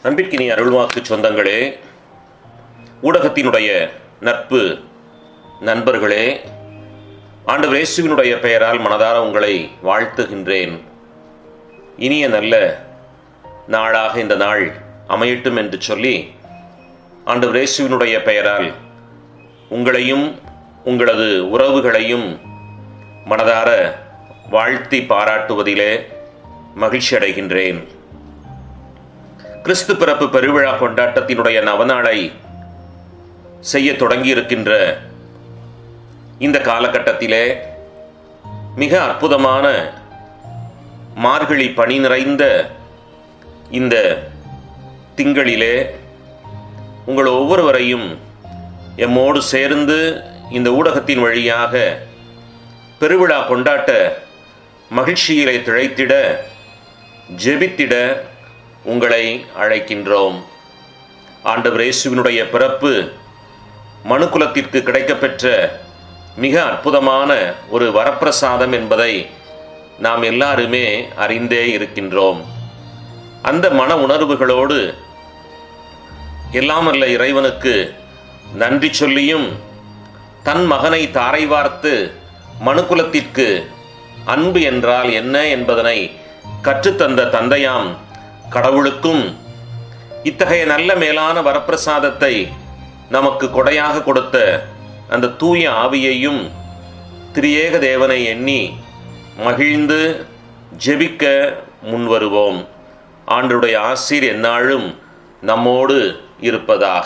அன்பிற்கினி அருள்வாக்கு சொந்தங்களே ஊடகத்தினுடைய நட்பு நண்பர்களே ஆண்டவர் இயேசுவினுடைய பெயரால் மனதார உங்களை வாழ்த்துகின்றேன் இனிய நல்ல நாளாக இந்த நாள் அமையட்டும் என்று சொல்லி ஆண்டவர் இயேசுவினுடைய பெயரால் உங்களையும் உங்களது உறவுகளையும் மனதார வாழ்த்தி பாராட்டுவதிலே மகிழ்ச்சி அடைகின்றேன் கிறிஸ்து பிறப்பு பெருவிழா கொண்டாட்டத்தினுடைய நவநாளை செய்ய தொடங்கியிருக்கின்ற இந்த காலகட்டத்திலே மிக அற்புதமான மார்கழி பணி நிறைந்த இந்த திங்களிலே உங்கள் ஒவ்வொருவரையும் எம்மோடு சேர்ந்து இந்த ஊடகத்தின் வழியாக பெருவிழா கொண்டாட்ட மகிழ்ச்சியிலே திளைத்திட ஜெபித்திட உங்களை அழைக்கின்றோம் ஆண்டவர் இயேசுவினுடைய பிறப்பு மனுக்குலத்திற்கு கிடைக்கப்பெற்ற மிக அற்புதமான ஒரு வரப்பிரசாதம் என்பதை நாம் எல்லாருமே அறிந்தே இருக்கின்றோம் அந்த மன உணர்வுகளோடு எல்லாம் அல்ல இறைவனுக்கு நன்றி சொல்லியும் தன் மகனை தாரை வார்த்து மனுக்குலத்திற்கு அன்பு என்றால் என்ன என்பதனை கற்றுத்தந்த தந்தையாம் கடவுளுக்கும் இத்தகைய நல்ல மேலான வரப்பிரசாதத்தை நமக்கு கொடையாக கொடுத்த அந்த தூய ஆவியையும் திரியேக தேவனை எண்ணி மகிழ்ந்து ஜெபிக்க முன்வருவோம் ஆண்டுடைய ஆசீர் எந்நாளும் நம்மோடு இருப்பதாக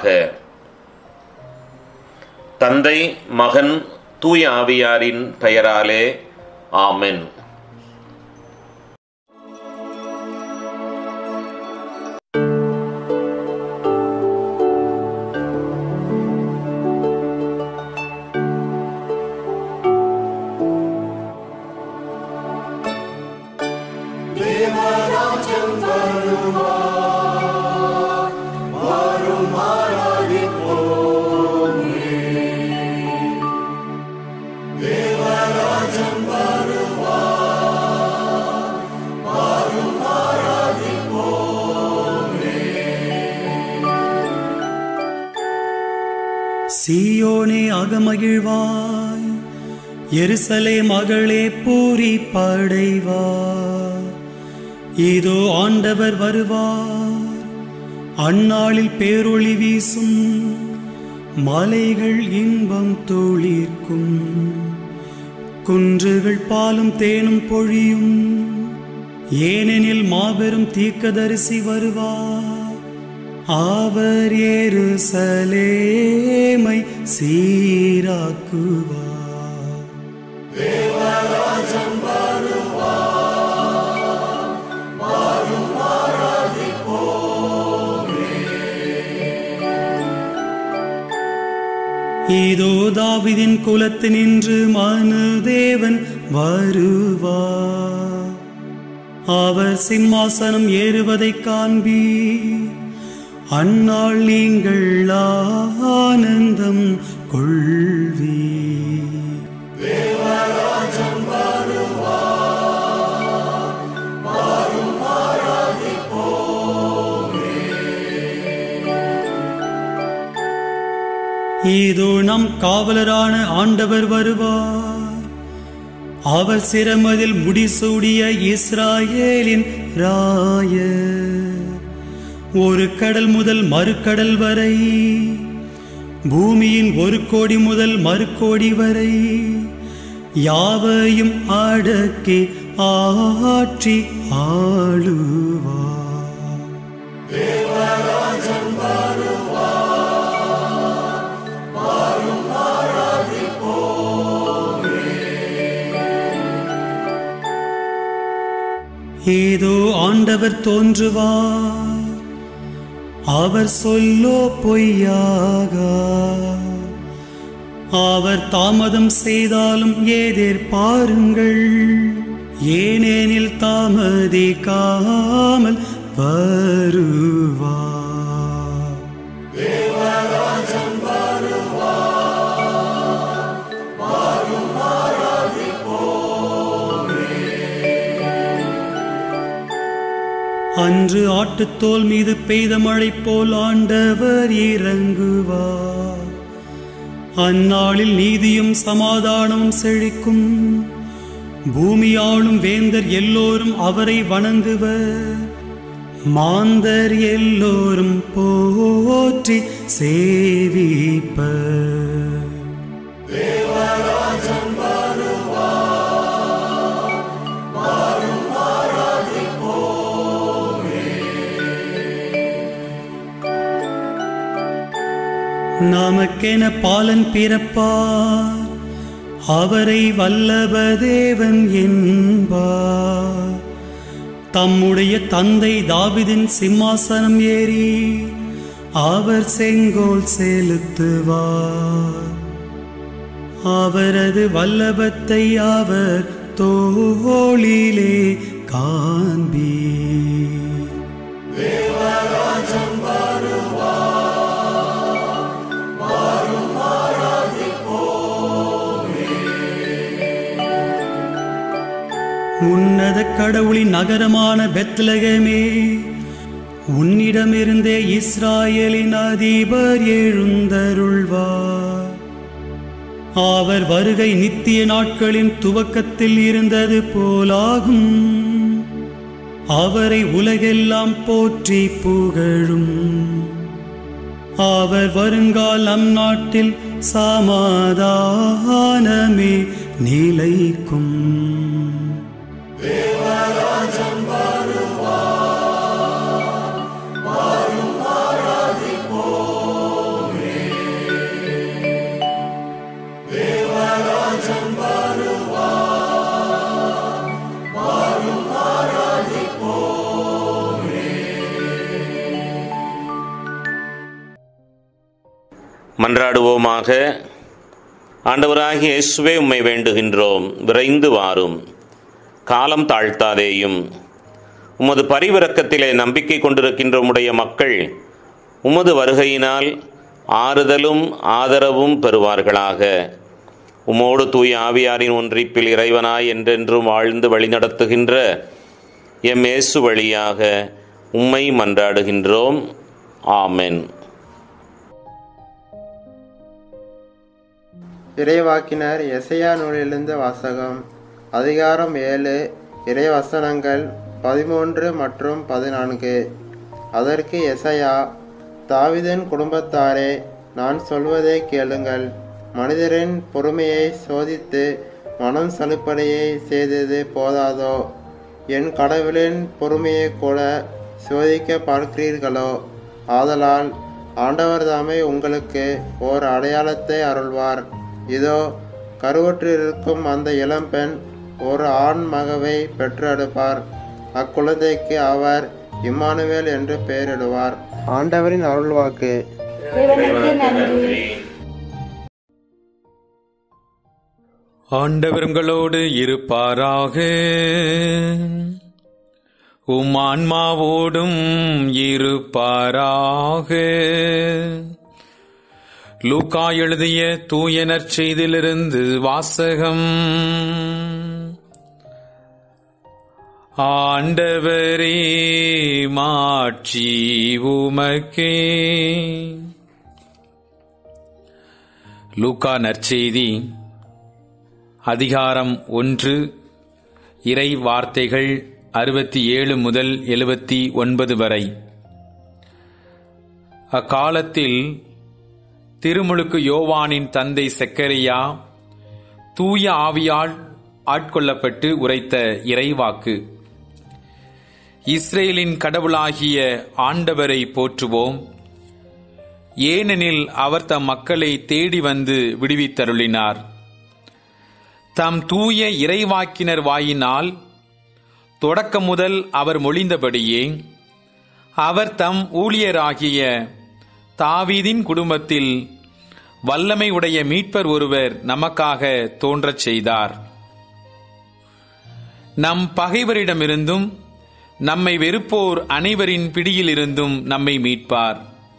தந்தை மகன் தூய ஆவியாரின் பெயராலே ஆமென் சீயோனே அகமகிழ்வாய் எருசலே மகளே பூரி படைவார் இதோ ஆண்டவர் வருவார் அந்நாளில் பேரொளி வீசும் மலைகள் இன்பம் தொழிற்கும் குன்றுகள் பாலும் தேனும் பொழியும் ஏனெனில் மாபெரும் தீர்க்கதரிசி வருவார் அவர் எருசலேமை சீராக்குவார் இதோ தாவிதின் குலத்தினின்று மனுதேவன் வருவார் அவர் சிம்மாசனம் ஏறுவதைக் காண்பீர் அந்நாள் நீங்கள் ஆனந்தம் கொள்வீர் இதோ நம் காவலரான ஆண்டவர் வருவார் அவர் சிரமதில் முடிசூடிய இஸ்ராயேலின் ராயர் ஒரு கடல் முதல் மறுக்கடல் வரை பூமியின் ஒரு கோடி முதல் மறுகோடி வரை யாவையும் அடக்கி ஆற்றி ஆளுவார் ஏதோ ஆண்டவர் தோன்றுவார் அவர் சொல்லோ பொய்யாக அவர் தாமதம் செய்தாலும் எதிர்பாருங்கள் ஏனெனில் தாமதிக்காமல் வருவார் அன்று அன்று ஆட்டுத்தோல் மீது பெய்த மழை போல் ஆண்டவர் இறங்குவார் அந்நாளில் நீதியும் சமாதானமும் செழிக்கும் பூமியாளும் வேந்தர் எல்லோரும் அவரை வணங்குவர் மாந்தர் எல்லோரும் போற்றி சேவிப்பர் நமக்கென பாலன் பிறப்பார் அவரை வல்லபதேவன் என்பார் தம்முடைய தந்தை தாவிதின் சிம்மாசனம் ஏறி அவர் செங்கோல் செலுத்துவார் அவரது வல்லபத்தை அவர் தோளிலே காண்பீர் உன்னத கடவுளின் நகரமான பெத்லகமே உன்னிடமிருந்தே இஸ்ராயலின் அதிபர் எழுந்தருள்வார் அவர் வருகை நித்திய நாட்களின் துவக்கத்தில் இருந்தது போலாகும் அவரை உலகெல்லாம் போற்றி புகழும் அவர் வருங்கால் நம் நாட்டில் சமாதானமே நிலைக்கும் மன்றாடுவோமாக ஆண்டவராகிய இயேசுவே உம்மை வேண்டுகின்றோம் விரைந்து வாரும் காலம் தாழ்த்தாதேயும் உமது பரிவிரக்கத்திலே நம்பிக்கை கொண்டிருக்கின்ற உம்முடைய மக்கள் உமது வருகையினால் ஆறுதலும் ஆதரவும் பெறுவார்களாக உமோடு தூய ஆவியாரின் ஒன்றிப்பில் இறைவனாய் என்றென்றும் வாழ்ந்து வழிநடத்துகின்ற எம் இயேசு வழியாக உம்மை மன்றாடுகின்றோம் ஆமென் இறைவாக்கினர் எசையா நூலிலிருந்து வாசகம் அதிகாரம் ஏழு இறைவசனங்கள் பதிமூன்று மற்றும் பதினான்கு அதற்கு எசையா தாவிதன் குடும்பத்தாரே நான் சொல்வதை கேளுங்கள் மனிதரின் பொறுமையை சோதித்து மனம் சலுப்படையை செய்தது போதாதோ என் கடவுளின் பொறுமையை கூட சோதிக்க பார்க்கிறீர்களோ ஆதலால் ஆண்டவர் தாமே உங்களுக்கு ஓர் அடையாளத்தை அருள்வார் இதோ கருவற்றிருக்கும் அந்த இளம்பெண் ஒரு ஆண் மகவை பெற்றெடுப்பார் அக்குழந்தைக்கு அவர் இம்மானுவேல் என்று பெயரிடுவார் ஆண்டவரின் அருள்வாக்கு இறைவனுக்கு நன்றி ஆண்டவர் உங்களோடு இருப்பாராக உம் ஆன்மாவோடும் இருப்பாராக லூக்கா எழுதிய தூயனர் செய்திலிருந்து வாசகம் ஆண்டவரே மாட்சி உமக்கே லூக்கா நற்செய்தி அதிகாரம் ஒன்று இறை வார்த்தைகள் அறுபத்தி ஏழு முதல் எழுபத்தி ஒன்பது வரை அக்காலத்தில் திருமுழுக்கு யோவானின் தந்தை செக்கரியா தூய ஆவியால் ஆட்கொள்ளப்பட்டு உரைத்த இறைவாக்கு இஸ்ரேலின் கடவுளாகிய ஆண்டவரை போற்றுவோம் ஏனெனில் அவர் தம் மக்களை தேடி வந்து விடுவித்தருளினார் தம் தூய இறைவாக்கினர் வாயினால் தொடக்கம் முதல் அவர் மொழிந்தபடியே அவர் தம் ஊழியராகிய தாவீதின் குடும்பத்தில் வல்லமை உடைய மீட்பர் ஒருவர் நமக்காக தோன்றச் செய்தார் நம் பகைவரிடமிருந்தும் நம்மை வெறுப்போர் அனைவரின் பிடியிலிருந்தும் நம்மை மீட்பார்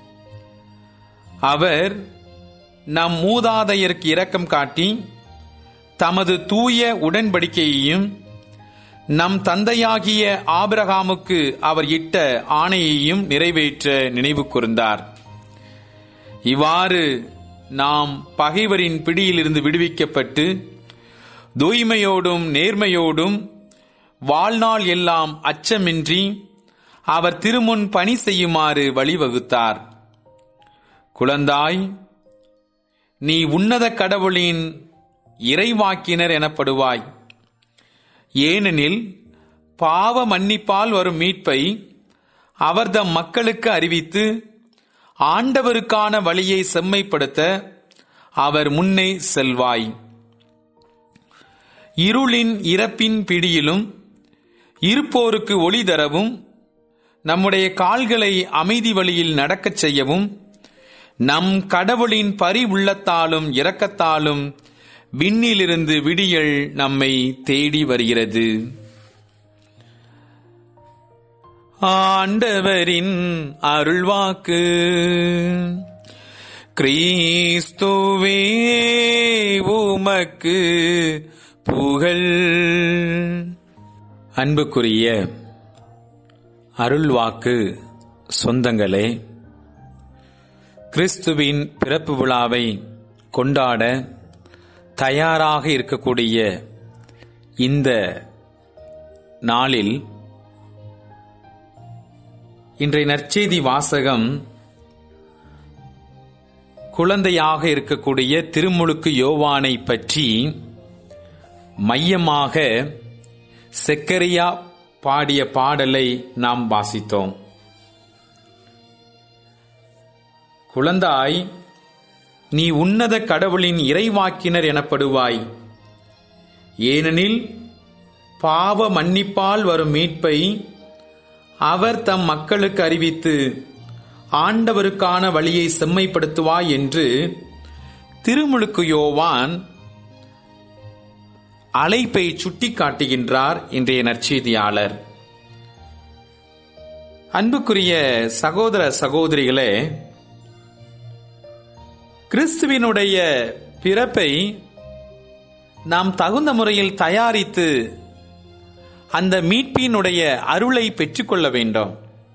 அவர் நம் மூதாதையருக்கு இரக்கம் காட்டி தமது தூய உடன்படிக்கையையும் நம் தந்தையாகிய ஆபிரகாமுக்கு அவர் இட்ட ஆணையையும் நிறைவேற்ற நினைவு கூர்ந்தார் இவ்வாறு நாம் பகைவரின் பிடியிலிருந்து விடுவிக்கப்பட்டு தூய்மையோடும் நேர்மையோடும் வாழ்நாள் எல்லாம் அச்சமின்றி அவர் திருமுன் பணி செய்யுமாறு வழிவகுத்தார் குழந்தாய் நீ உன்னத கடவுளின் இறைவாக்கினர் எனப்படுவாய் ஏனெனில் பாவ மன்னிப்பால் வரும் மீட்பை அவர் தம் மக்களுக்கு அறிவித்து ஆண்டவருக்கான வழியை செம்மைப்படுத்த அவர் முன்னே செல்வாய் இருளின் இறப்பின் பிடியிலும் இருப்போருக்கு ஒளி தரவும் நம்முடைய கால்களை அமைதி வழியில் நடக்கச் செய்யவும் நம் கடவுளின் பரி உள்ளத்தாலும் இரக்கத்தாலும் விண்ணிலிருந்து விடியல் நம்மை தேடி வருகிறது ஆண்டவரின் அருள்வாக்கு கிறிஸ்துவே உமக்கு புகழ் அன்புக்குரிய அருள்வாக்கு சொந்தங்களே கிறிஸ்துவின் பிறப்பு விழாவை கொண்டாட தயாராக இருக்கக்கூடிய இந்த நாளில் இன்றைய நற்செய்தி வாசகம் குழந்தையாக இருக்கக்கூடிய திருமுழுக்கு யோவானை பற்றி மையமாக செக்கரியா பாடிய பாடலை நாம் வாசித்தோம் குழந்தாய் நீ உன்னத கடவுளின் இறைவாக்கினர் எனப்படுவாய் ஏனெனில் பாவ மன்னிப்பால் வரும் மீட்பை அவர் தம் மக்களுக்கு அறிவித்து ஆண்டவருக்கான வழியை செம்மைப்படுத்துவாய் என்று திருமுழுக்கு யோவான் அழைப்பை சுட்டிக்காட்டுகின்றார் இன்றைய நற்செய்தியாளர் அன்புக்குரிய சகோதர சகோதரிகளே கிறிஸ்துவினுடைய பிறப்பை நாம் தகுந்த முறையில் தயாரித்து அந்த மீட்பினுடைய அருளை பெற்றுக்கொள்ள வேண்டும்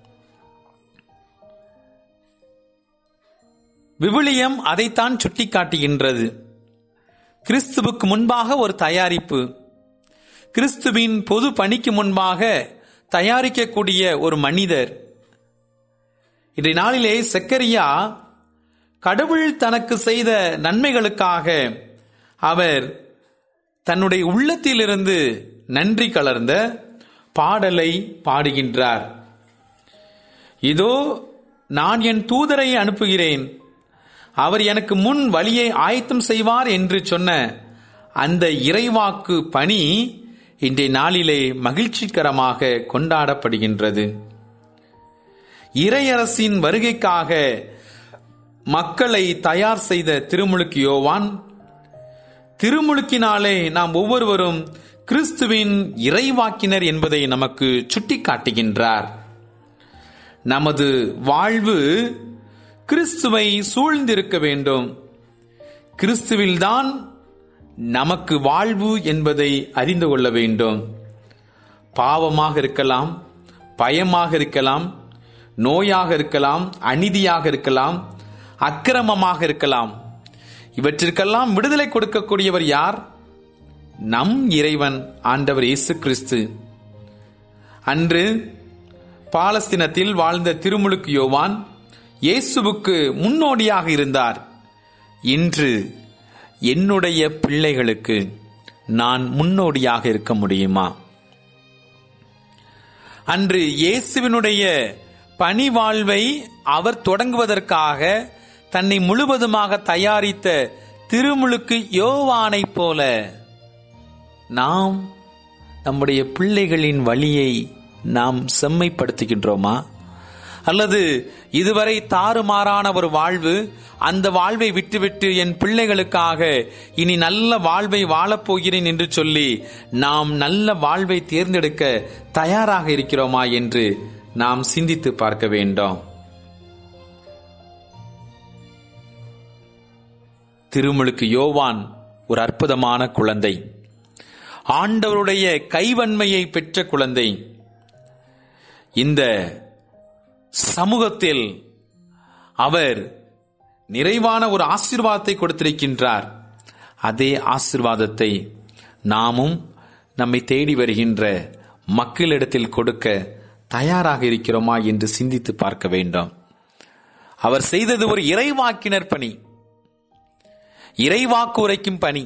விவிலியம் அதைத்தான் சுட்டிக்காட்டுகின்றது கிறிஸ்துவுக்கு முன்பாக ஒரு தயாரிப்பு கிறிஸ்துவின் பொது பணிக்கு முன்பாக தயாரிக்கக்கூடிய ஒரு மனிதர் இன்றைய நாளிலே செக்கரியா கடவுள் தனக்கு செய்த நன்மைகளுக்காக அவர் தன்னுடைய உள்ளத்திலிருந்து நன்றி கலர்ந்த பாடலை பாடுகின்றார் இதோ நான் என் தூதரை அனுப்புகிறேன் அவர் எனக்கு முன் வழியை ஆயத்தம் செய்வார் என்று சொன்ன அந்த இறைவாக்கு பணி இன்றைய நாளிலே மகிழ்ச்சிகரமாக கொண்டாடப்படுகின்றது இறையரசின் வருகைக்காக மக்களை தயார் செய்த திருமுழுக்கு யோவான் திருமுழுக்கினாலே நாம் ஒவ்வொருவரும் கிறிஸ்துவின் இறைவாக்கினர் என்பதை நமக்கு சுட்டிக்காட்டுகின்றார் நமது வாழ்வு கிறிஸ்துவை சூழ்ந்திருக்க வேண்டும் கிறிஸ்துவில்தான் நமக்கு வாழ்வு என்பதை அறிந்து கொள்ள வேண்டும் பாவமாக இருக்கலாம் பயமாக இருக்கலாம் நோயாக இருக்கலாம் அநீதியாக இருக்கலாம் அக்கிரமமாக இருக்கலாம் இவற்றிற்கெல்லாம் விடுதலை கொடுக்கக்கூடியவர் யார் நம் இறைவன் ஆண்டவர் இயேசு கிறிஸ்து அன்று பாலஸ்தீனத்தில் வாழ்ந்த திருமுழுக்கு யோவான் இயேசுவுக்கு முன்னோடியாக இருந்தார் இன்று என்னுடைய பிள்ளைகளுக்கு நான் முன்னோடியாக இருக்க முடியுமா அன்று இயேசுவினுடைய பணி வாழ்வை அவர் தொடங்குவதற்காக தன்னை முழுவதுமாக தயாரித்த திருமுழுக்கு யோவானைப் போல நாம் நம்முடைய பிள்ளைகளின் வழியை நாம் செம்மைப்படுத்துகின்றோமா அல்லது இதுவரை தாறுமாறான ஒரு வாழ்வு அந்த வாழ்வை விட்டுவிட்டு என் பிள்ளைகளுக்காக இனி நல்ல வாழ்வை வாழப்போகிறேன் என்று சொல்லி நாம் நல்ல வாழ்வை தேர்ந்தெடுக்க தயாராக இருக்கிறோமா என்று நாம் சிந்தித்து பார்க்க வேண்டும் திருமுழுக்கு யோவான் ஒரு அற்புதமான குழந்தை ஆண்டவருடைய கைவன்மையை பெற்ற குழந்தை இந்த சமூகத்தில் அவர் நிறைவான ஒரு ஆசீர்வாதத்தை கொடுத்திருக்கின்றார் அதே ஆசீர்வாதத்தை நாமும் நம்மை தேடி வருகின்ற மக்களிடத்தில் கொடுக்க தயாராக இருக்கிறோமா என்று சிந்தித்து பார்க்க வேண்டும் அவர் செய்தது ஒரு இறைவாக்கினர் பணி இறைவாக்கு உரைக்கும் பணி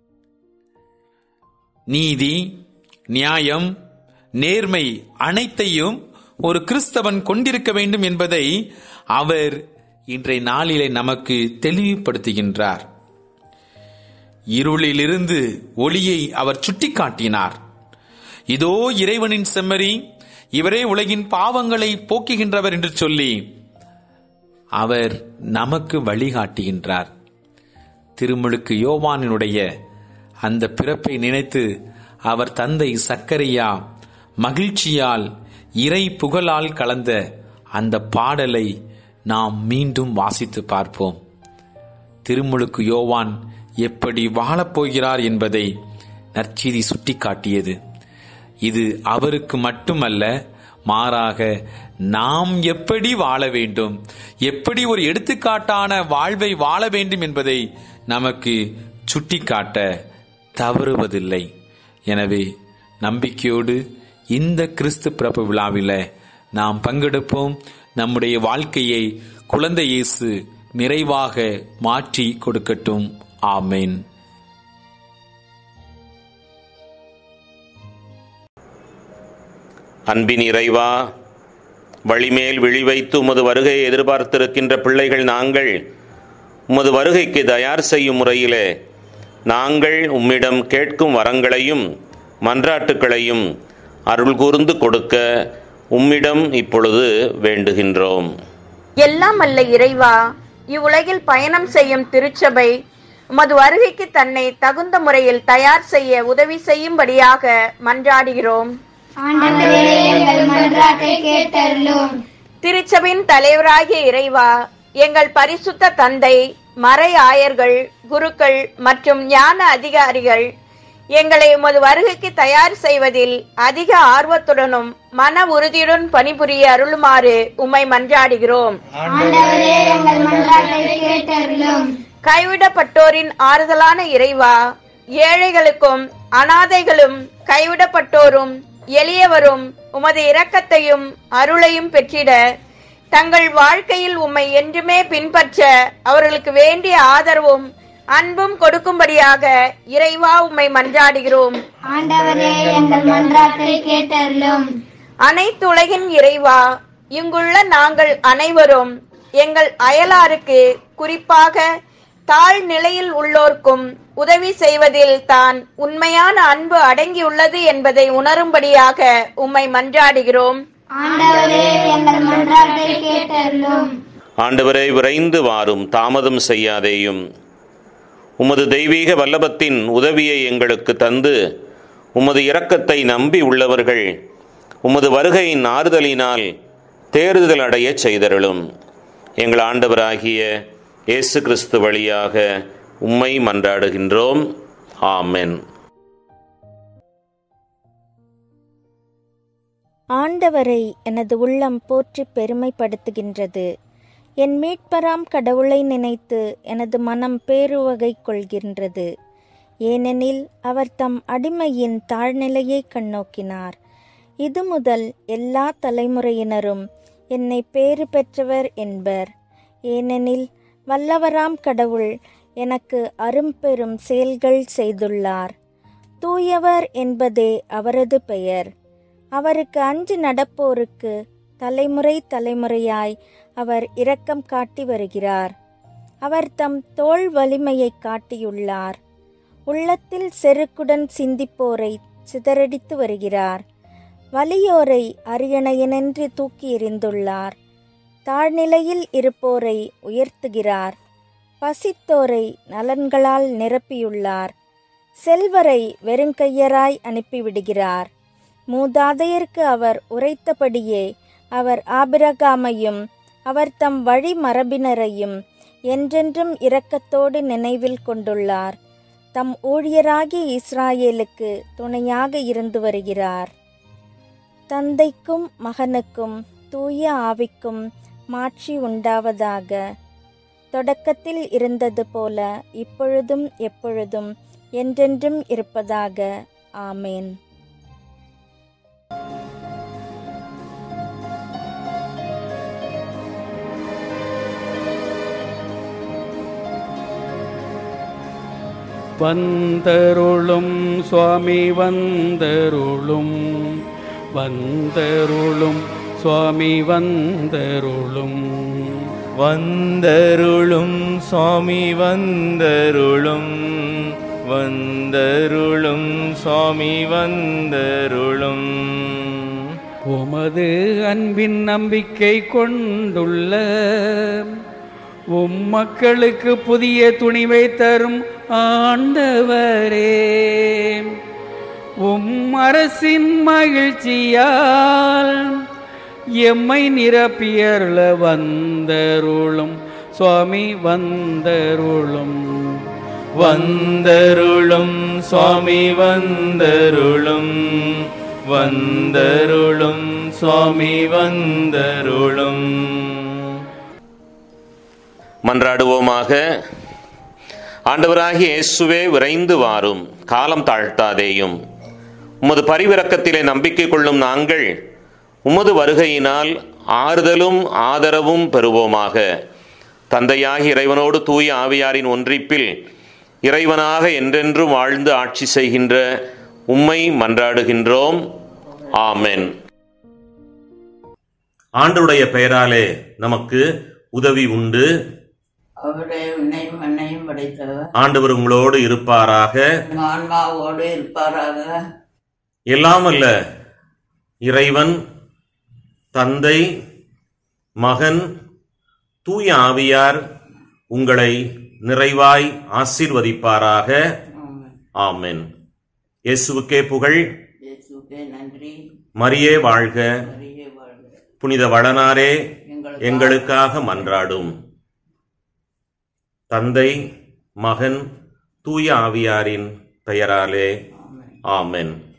நீதி நியாயம் நேர்மை அனைத்தையும் ஒரு கிறிஸ்தவன் கொண்டிருக்க வேண்டும் என்பதை அவர் இன்றைய நாளிலே நமக்கு தெளிவுபடுத்துகின்றார் இருளிலிருந்து ஒளியை அவர் சுட்டிக்காட்டினார் இதோ இறைவனின் செம்மறி இவரே உலகின் பாவங்களை போக்குகின்றவர் என்று சொல்லி அவர் நமக்கு வழிகாட்டுகின்றார் திருமுழுக்கு யோவானினுடைய அந்த பிறப்பை நினைத்து அவர் தந்தை சக்கரையா மகிழ்ச்சியால் இறை புகழால் கலந்த அந்த பாடலை நாம் மீண்டும் வாசித்து பார்ப்போம் திருமுழுக்கு யோவான் எப்படி வாழப்போகிறார் என்பதை நற்செய்தி சுட்டிக்காட்டியது இது அவருக்கு மட்டுமல்ல மாறாக நாம் எப்படி வாழ வேண்டும் எப்படி ஒரு எடுத்துக்காட்டான வாழ்வை வாழ வேண்டும் என்பதை நமக்கு சுட்டிக்காட்ட தவறுவதில்லை எனவே நம்பிக்கையோடு இந்த கிறிஸ்து பிறப்பு விழாவில் நாம் பங்கெடுப்போம் நம்முடைய வாழ்க்கையை குழந்தை இயேசு நிறைவாக மாற்றி கொடுக்கட்டும் ஆமேன் அன்பின் இறைவா வழிமேல் விழி வைத்து உமது வருகையை எதிர்பார்த்திருக்கின்ற பிள்ளைகள் நாங்கள் உமது வருகைக்கு தயார் செய்யும் முறையிலே நாங்கள் உம்மிடம் கேட்கும் வரங்களையும் மன்றாட்டுக்களையும் அருள் கூர்ந்து கொடுக்க உம்மிடம் இப்பொழுது வேண்டுகின்றோம் எல்லாம் அல்ல இறைவா இவ்வுலகில் பயணம் செய்யும் திருச்சபை உமது வருகைக்கு தன்னை தகுந்த முறையில் தயார் செய்ய உதவி செய்யும்படியாக மன்றாடுகிறோம் ஆண்டவரே எங்கள் மன்றாட்டை கேட்டருளும் திருச்சபையின் தலைவராகிய இறைவா எங்கள் பரிசுத்த தந்தை மறை ஆயர்கள் குருக்கள் மற்றும் ஞான அதிகாரிகள் எங்களை உமது வருகைக்கு தயார் செய்வதில் அதிக ஆர்வத்துடனும் மன உறுதியுடன் பணிபுரிய அருளுமாறு உம்மை மன்றாடுகிறோம் ஆண்டவரே எங்கள் மன்றாட்டை கேட்டருளும் கைவிடப்பட்டோரின் ஆறுதலான இறைவா ஏழைகளுக்கும் அனாதைகளும் கைவிடப்பட்டோரும் எளியவரும் உமது இரக்கத்தையும் அருளையும் பெற்றிட தங்கள் வாழ்க்கையில் உம்மை என்றுமே பின்பற்ற அவர்களுக்கு வேண்டிய ஆதரவும் அன்பும் கொடுக்கும்படியாக இறைவா உம்மை மன்றாடுகிறோம் ஆண்டவரே எங்கள் மன்றாட்டை கேட்டருளும் அனைத்து உலகின் இறைவா இங்குள்ள நாங்கள் அனைவரும் எங்கள் அயலாருக்கு குறிப்பாக தாழ் நிலையில் உள்ளோர்க்கும் உதவி செய்வதில் தான் உண்மையான அன்பு அடங்கியுள்ளது என்பதை உணரும்படியாக உம்மை மன்றாடுகிறோம் ஆண்டவரே எங்கள் மன்றாட்டை கேட்டருளும் ஆண்டவரை விரைந்து வாரும் தாமதம் செய்யாதேயும் உமது தெய்வீக வல்லபத்தின் உதவியை எங்களுக்கு தந்து உமது இரக்கத்தை நம்பி உள்ளவர்கள் உமது வருகையின் ஆறுதலினால் தேறுதல் அடையச் செய்தருளும் எங்கள் ஆண்டவராகிய இயேசு கிறிஸ்து வழியாக உம்மை மன்றாடுகின்றோம் ஆமென் ஆண்டவரை எனது உள்ளம் போற்றி பெருமைப்படுத்துகின்றது என் மீட்பராம் கடவுளை நினைத்து எனது மனம் பேருவகை கொள்கின்றது ஏனெனில் அவர் தம் அடிமையின் தாழ்நிலையை கண்ணோக்கினார் இது முதல் எல்லா தலைமுறையினரும் என்னை பேறு பெற்றவர் என்பர் ஏனெனில் வல்லவராம் கடவுள் எனக்கு அரும்பெரும் செயல்கள் செய்துள்ளார் தூயவர் என்பதே அவரது பெயர் அவருக்கு அஞ்சு நடப்போருக்கு தலைமுறை தலைமுறையாய் அவர் இரக்கம் காட்டி வருகிறார் அவர் தம் தோள் வலிமையை காட்டியுள்ளார் உள்ளத்தில் செருக்குடன் சிந்திப்போரை சிதறடித்து வருகிறார் வலியோரை அரியணையனென்று தூக்கி எறிந்துள்ளார் தாழ்நிலையில் இருப்போரை உயர்த்துகிறார் பசித்தோரை நலன்களால் நிரப்பியுள்ளார் செல்வரை வெறுங்கையராய் அனுப்பிவிடுகிறார் மூதாதையருக்கு அவர் உரைத்தபடியே அவர் ஆபிரகாமையும் அவர் தம் வழி மரபினரையும் என்றென்றும் இரக்கத்தோடு நினைவில் கொண்டுள்ளார் தம் ஊழியராகிய இஸ்ராயேலுக்கு துணையாக இருந்து வருகிறார் தந்தைக்கும் மகனுக்கும் தூய ஆவிக்கும் மாட்சி உண்டாவதாக தொடக்கத்தில் இருந்தது போல இப்பொழுதும் எப்பொழுதும் என்றென்றும் இருப்பதாக ஆமேன் வந்தருளும் சுவாமி வந்தருளும் வந்தருளும் சுவாமி வந்தருளும் வந்தருளும் சுவாமி வந்தருளும் வந்தருளும் சுவாமி வந்தருளும் உமது அன்பின் நம்பிக்கை கொண்டுள்ள உம் மக்களுக்கு புதிய துணிவை தரும் ஆண்டவரே உம் அரசின் மகிழ்ச்சியால் எம்மை நிரப்பியருள வந்தருளும் சுவாமி வந்தருளும் வந்தருளும் சுவாமி வந்தருளும் வந்தருளும் சுவாமி வந்தருளும் மன்றாடுவோமாக ஆண்டவராகிய இயேசுவே விரைந்து வாரும் காலம் தாழ்த்தாதேயும் உமது பரிவிரக்கத்திலே நம்பிக்கை கொள்ளும் நாங்கள் உமது வருகையினால் ஆறுதலும் ஆதரவும் பெறுவோமாக தந்தையாகி இறைவனோடு தூய ஆவியாரின் ஒன்றிப்பில் இறைவனாக என்றென்றும் வாழ்ந்து ஆட்சி செய்கின்ற உம்மை மன்றாடுகின்றோம் ஆமென் ஆண்டருடைய பெயராலே நமக்கு உதவி உண்டு அவரே உன்னையும் மண்ணையும் படைத்தவர் ஆண்டவர் உங்களோடு இருப்பாராக உங்க ஆன்மாவோடு இருப்பாராக எல்லாம் அல்ல இறைவன் தந்தை மகன் தூய ஆவியார் உங்களை நிறைவாய் ஆசீர்வதிப்பாராக ஆமென் இயேசுவுக்கே புகழ் இயேசுவே நன்றி மரியே வாழ்க மரியே வாழ்க புனித வளனாரே எங்களுக்காக எங்களுக்காக மன்றாடும் தந்தை மகன் தூய ஆவியாரின் பெயராலே ஆமென்